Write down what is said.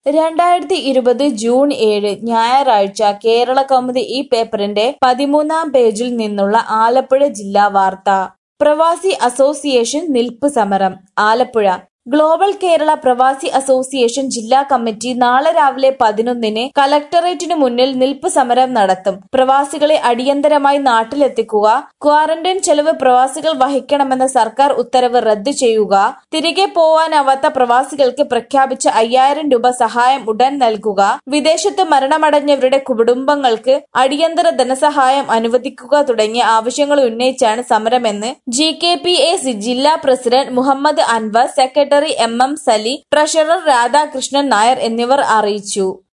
രണ്ടായിരത്തി ഇരുപത് ജൂൺ ഏഴ് ഞായറാഴ്ച കേരള കൗമുദി ഈ പേപ്പറിന്റെ പതിമൂന്നാം പേജിൽ നിന്നുള്ള ആലപ്പുഴ ജില്ലാ വാർത്ത പ്രവാസി അസോസിയേഷൻ നിൽപ്പ് സമരം ആലപ്പുഴ ഗ്ലോബൽ കേരള പ്രവാസി അസോസിയേഷൻ ജില്ലാ കമ്മിറ്റി നാളെ രാവിലെ പതിനൊന്നിന് കലക്ടറേറ്റിനു മുന്നിൽ നിൽപ്പ് സമരം നടത്തും പ്രവാസികളെ അടിയന്തരമായി നാട്ടിലെത്തിക്കുക ക്വാറന്റൈൻ ചെലവ് പ്രവാസികൾ വഹിക്കണമെന്ന സർക്കാർ ഉത്തരവ് റദ്ദു ചെയ്യുക തിരികെ പോവാനാവാത്ത പ്രവാസികൾക്ക് പ്രഖ്യാപിച്ച അയ്യായിരം രൂപ സഹായം ഉടൻ നൽകുക വിദേശത്ത് മരണമടഞ്ഞവരുടെ കുടുംബങ്ങൾക്ക് അടിയന്തര ധനസഹായം അനുവദിക്കുക തുടങ്ങിയ ആവശ്യങ്ങൾ ഉന്നയിച്ചാണ് സമരമെന്ന് ജി കെ പി എ ജില്ലാ president Muhammad Anwar secretary M M Sali treasurer Radhakrishnan Nair എന്നിവർ അറിയിച്ചു